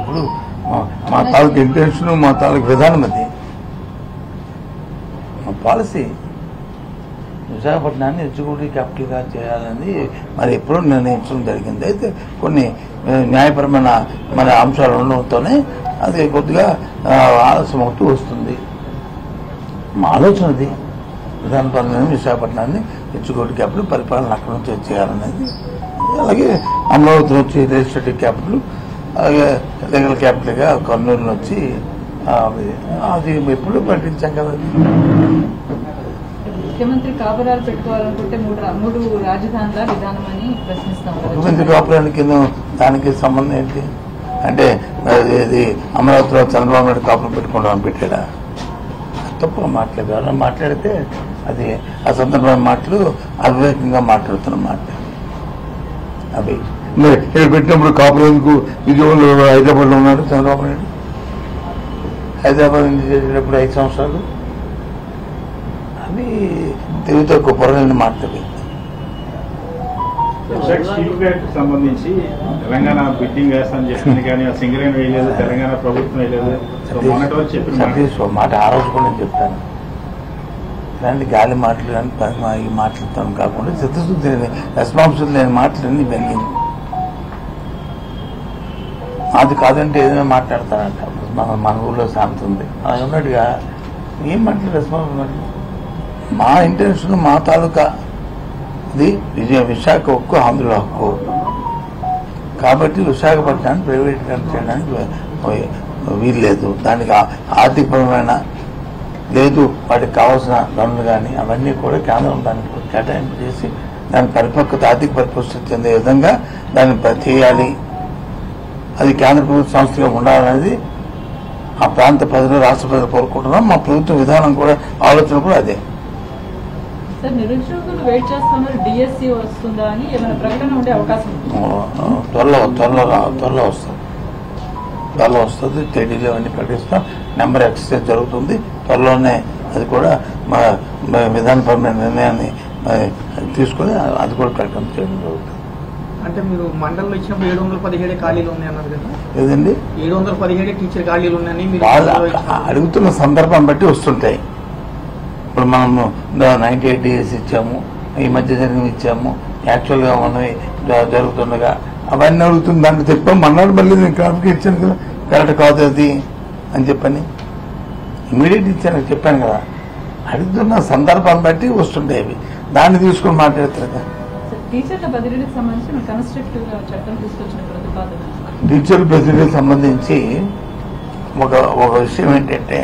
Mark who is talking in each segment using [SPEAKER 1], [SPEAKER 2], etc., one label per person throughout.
[SPEAKER 1] ఇప్పుడు మా- మా తాలూకు ఇంటెన్షన్ మా తాలూకు విధానం అది మా పాలసీ విశాఖపట్నాన్ని ఎగ్జిక్యూటివ్ క్యాపిటల్గా చేయాలని మరి ఎప్పుడూ నిర్ణయించడం జరిగింది అయితే కొన్ని ఆ, న్యాయపరమైన మన అంశాలు ఉండడంతోనే అది కొద్దిగా ఆ, ఆలస్యం అవుతూ వస్తుంది మా ఆలోచన అది విధానపరమైన విశాఖపట్నాన్ని ఎగ్జిక్యూటివ్ క్యాపిటల్ పరిపాలన అక్కడ నుంచి చేయాలనేది అలాగే అమరావతి వచ్చి లెజిస్లేటివ్ క్యాపిటల్ అలాగే లీగల్ క్యాపిటల్గా కర్నూలు వచ్చి ఆ, అది- అది ఎప్పుడు ప్రకటించాం కదా
[SPEAKER 2] ముఖ్యమంత్రి కాపురాలు పెట్టుకోవాలనుకుంటే మూడు రా- మూడు రాజధానుల విధానం అని ప్రశ్నిస్తాం కదా.
[SPEAKER 1] ముఖ్యమంత్రి కాపురానికి దానికి సంబంధం ఏంటి అంటే మరి ఇది అమరావతిలో చంద్రబాబు నాయుడు కాపురం పెట్టుకోవడం అని పెట్టాడా తప్పు మాట్లాడదు ఎవరైనా మాట్లాడితే అది అసందర్భమైన మాటలు అవివేకంగా మాట్లాడుతున్న మాట అవి మరి ఇక్కడ పెట్టినప్పుడు కాపురం ఎందుకు విజయవాడలో హైదరాబాద్లో ఉన్నాడు చంద్రబాబు నాయుడు హైదరాబాద్ నుంచి చేసేటప్పుడు ఐదు సంవత్సరాలు అవి తెలుగు తక్కువ పొరగని మాటలు
[SPEAKER 3] విశాఖ స్టీల్ ప్లాంట్ సంబంధించి తెలంగాణ బిడ్డింగ్ వేస్తానని చెప్పింది కానీ ఆ సింగరేణి వేయలేదు తెలంగాణ ప్రభుత్వం వేయలేదు సో మొన్నటి వరకు చెప్పిన మాట.
[SPEAKER 1] సతీష్ ఓ మాట ఆ రోజు కూడా నేను చెప్తాను ఇలాంటి గాలి మాటలు కానీ ప- మా ఈ మాట్లాడతాను కాకుండా చిత్తశుద్ధి లేని రెస్పాన్సిబుల్ లేని మాటలన్నీ పెరిగింది అది కాదంటే ఏదైనా మాట్లాడతారంట మన మన ఊళ్ళో శాంతి ఉంది అలా ఉన్నట్టుగా ఏం మాట్లాడు రెస్పాన్సిబుల్ మా ఇంటెన్షన్ మా తాలూకా ఇది విజయ విశాఖ హక్కు ఆంధ్రుల హక్కు కాబట్టి విశాఖపట్నాన్ని ప్రైవేటీకరణ చేయడానికి వీ- వీల్లేదు దానికి ఆ- ఆర్థికపరమైన లేదు వాటికి కావాల్సిన పనులు కానీ అవన్నీ కూడా కేంద్రం దానికి కేటాయింపు చేసి దాని పరిపక్వత ఆర్థిక పరిపుష్టి చెందే విధంగా దాన్ని ప- చేయాలి అది కేంద్ర ప్రభుత్వ సంస్థగా ఉండాలనేది ఆ ప్రాంత ప్రజలు రాష్ట్ర ప్రజలు కోరుకుంటున్నాం మా ప్రభుత్వ విధానం కూడా ఆలోచన కూడా అదే
[SPEAKER 2] సార్ నిరుద్యోగులు వెయిట్ చేస్తున్నారు డిఎస్సి వస్తుందా అని ఏమైనా ప్రకటన ఉండే అవకాశం ఉంది
[SPEAKER 1] ఆ, త్వరలో త్వరలో రా- త్వరలో వస్తుంది త్వరలో వస్తుంది తేదీలు అవన్నీ ప్రకటిస్తాం నెంబర్ ఎక్సర్సైజ్ జరుగుతుంది త్వరలోనే అది కూడా మా మా విధానపరమైన నిర్ణయాన్ని ఆ, తీసుకొని అది కూడా ప్రకటన చేయడం జరుగుతుంది
[SPEAKER 4] అంటే మీరు మండలంలో ఇచ్చినప్పుడు ఏడు వందల పదిహేడు ఖాళీలు ఉన్నాయి అన్నారు కదా
[SPEAKER 1] ఏదండి
[SPEAKER 4] ఏడు వందల పదిహేడు టీచర్ ఖాళీలు ఉన్నాయని మీరు
[SPEAKER 1] వాళ్ళు
[SPEAKER 4] మండలంలో ఇచ్చినప్పుడు.
[SPEAKER 1] అడుగుతున్న సందర్భం బట్టి వస్తుంటాయి ఇప్పుడు మనము నైన్టీ ఎయిట్ డేస్ ఇచ్చాము ఈ మధ్య జరిగిన ఇచ్చాము యాక్చువల్గా ఉన్నవి జ- జరుగుతుండగా అవన్నీ అడుగుతుంది దాంట్లో చెప్పాము మన్నాడు మళ్ళీ నేను క్లారిఫికే ఇచ్చాను కదా కరెక్ట్ కాదు అది అని చెప్పని ఇమీడియట్ ఇచ్చాను చెప్పాను కదా అడుగుతున్న సందర్భాన్ని బట్టి వస్తుంటాయి అవి దాన్ని తీసుకొని మాట్లాడతారు కదా
[SPEAKER 2] సార్ టీచర్ల బదిలీకి సంబంధించి కన్స్ట్రక్టివ్ గా చట్టం తీసుకొచ్చిన ప్రతిపాదన
[SPEAKER 1] టీచర్ ప్రెసిడెంట్ సంబంధించి ఒక ఒక విషయం ఏంటంటే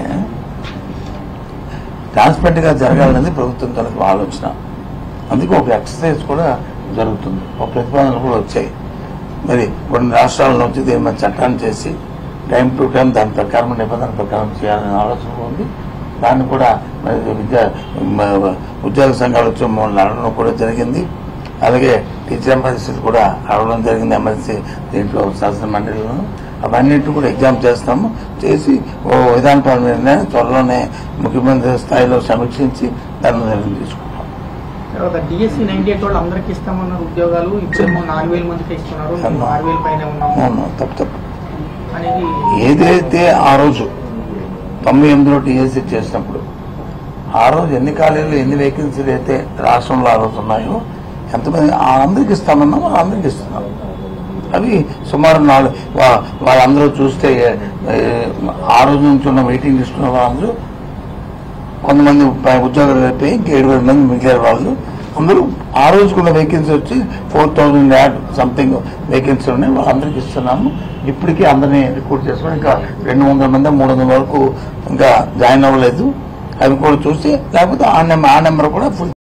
[SPEAKER 1] ట్రాన్స్పరెంట్ గా జరగాలనేది ప్రభుత్వం తనకు ఆలోచన అందుకే ఒక ఎక్సర్సైజ్ కూడా జరుగుతుంది ఒక ప్రతిపాదనలు కూడా వచ్చాయి మరి కొన్ని రాష్ట్రాల నుంచి దీని మీద చట్టాన్ని చేసి టైం టు టైం దాని ప్రకారం నిబంధనల ప్రకారం చేయాలనే ఆలోచన కూడా ఉంది దాన్ని కూడా మరి విద్యా మ- ఉద్యోగ సంఘాలు వచ్చి మమ్మల్ని అడగడం కూడా జరిగింది అలాగే టీచర్ ఎమర్జెన్సీ కూడా అడగడం జరిగింది ఎమర్జెన్సీ దీంట్లో శాసన మండలిలో అవన్నింటిని కూడా ఎగ్జామ్ చేస్తాము చేసి ఓ విధానపరమైన నిర్ణయం త్వరలోనే ముఖ్యమంత్రి స్థాయిలో సమీక్షించి దాన్ని నిర్ణయం తీసుకుంటాం
[SPEAKER 4] తర్వాత డిఎస్సి నైన్టీ ఎయిట్ వాళ్ళు అందరికి ఇస్తామన్నారు ఉద్యోగాలు ఇప్పుడేమో నాలుగు వేల మందికి ఇస్తున్నారు మేము ఆరు వేల పైన ఉన్నాము
[SPEAKER 1] అవును తప్పు తప్పు
[SPEAKER 4] అనేది
[SPEAKER 1] ఏదైతే ఆ రోజు తొంభై ఎనిమిదిలో టీఎస్సీ చేసినప్పుడు ఆ రోజు ఎన్ని ఖాళీలు ఎన్ని వేకెన్సీలు అయితే రాష్ట్రంలో ఆ రోజు ఉన్నాయో ఎంతమంది ఆ అందరికి ఇస్తామన్నామో వాళ్ళందరికీ ఇస్తున్నాం అవి సుమారు నాలుగు వా- వాళ్ళందరూ చూస్తే ఏ, ఆ రోజు నుంచి ఉన్న వెయిటింగ్ లిస్ట్ ఉన్న వాళ్ళందరూ కొంతమంది ప- ఉద్యోగాలు అయిపోయి ఇంక ఏడు వేల మంది మిగిలిన వాళ్ళు అందరూ ఆ రోజుకున్న వేకెన్సీ వచ్చి four thousand and something vacancy ఉన్నాయి వాళ్ళందరికీ ఇస్తున్నాము ఇప్పటికీ అందరినీ రిక్రూట్ చేసుకొని ఇంకా రెండు వందల మంది మూడు వందల వరకు ఇంకా జాయిన్ అవ్వలేదు అవి కూడా చూసి లేకపోతే ఆ నెంబర్ ఆ నెంబర్ కూడా ఫుల్